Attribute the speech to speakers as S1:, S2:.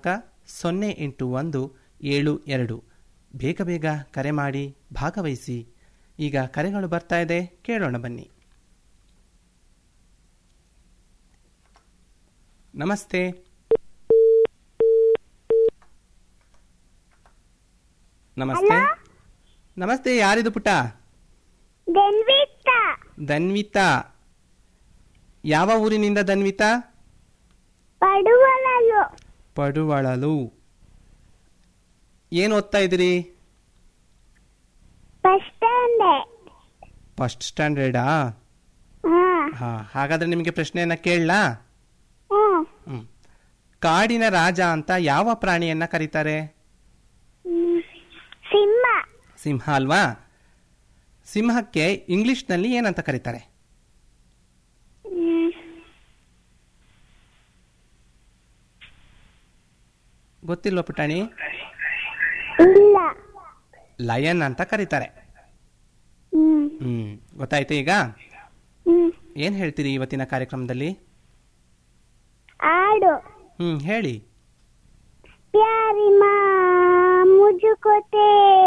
S1: ಸೊನ್ನೆ ಎಂಟು ಒಂದು ಏಳು ಎರಡು ಬೇಗ ಬೇಗ ಕರೆ ಮಾಡಿ ಭಾಗವಹಿಸಿ ಈಗ ಕರೆಗಳು ಬರ್ತಾ ಇದೆ ಕೇಳೋಣ ಬನ್ನಿ ನಮಸ್ತೆ ನಮಸ್ತೆ ನಮಸ್ತೆ ಯಾರಿದು ಪುಟ
S2: ಗೆನ್ವಿತ್ತ
S1: ಧನ್ವಿತಾ ಯಾವ ಊರಿನಿಂದ ಧನ್ವಿತಾ
S2: ಪಡುವಲಲು
S1: ಪಡುವಳಲು ಏನು ಓದ್ತಾ ಇದ್ದೀರಿ
S2: ಬಸ್ ಸ್ಟ್ಯಾಂಡ್
S1: ಫಸ್ಟ್ ಸ್ಟ್ಯಾಂಡರ್ಡಾ
S2: ಹಾ
S1: ಹಾ ಹಾಗಾದ್ರೆ ನಿಮಗೆ ಪ್ರಶ್ನೆಯನ್ನ ಕೇಳಲಾ
S2: ಹ್ಮ್
S1: ಹ್ಮ್ ಕಾಡಿನ ರಾಜ ಅಂತ ಯಾವ ಪ್ರಾಣಿಯನ್ನ ಕರೀತಾರೆ
S2: ಹ್ಮ್. ಸಿಂಹ
S1: ಸಿಂಹ ಅಲ್ವಾ ಸಿಂಹಕ್ಕೆ ಇಂಗ್ಲಿಷ್ನಲ್ಲಿ ಏನಂತ ಕರೀತಾರೆ
S2: ಹ್ಮ್.
S1: ಗೊತ್ತಿಲ್ವಾ ಪುಟಾಣಿ
S2: ಇಲ್ಲ
S1: ಲಯನ್ ಅಂತ ಕರೀತಾರೆ
S2: ಹ್ಮ್
S1: ಹ್ಮ್ ಗೊತ್ತಾಯ್ತು ಈಗ
S2: ಹ್ಮ್
S1: ಏನ್ ಹೇಳ್ತೀರಿ ಇವತ್ತಿನ ಕಾರ್ಯಕ್ರಮದಲ್ಲಿ
S2: ಆಡು
S1: ಹ್ಮ್ ಹೇಳಿ
S2: ಪ್ಯಾರಿ ಮಾ ಮುಜುಕೋತೆ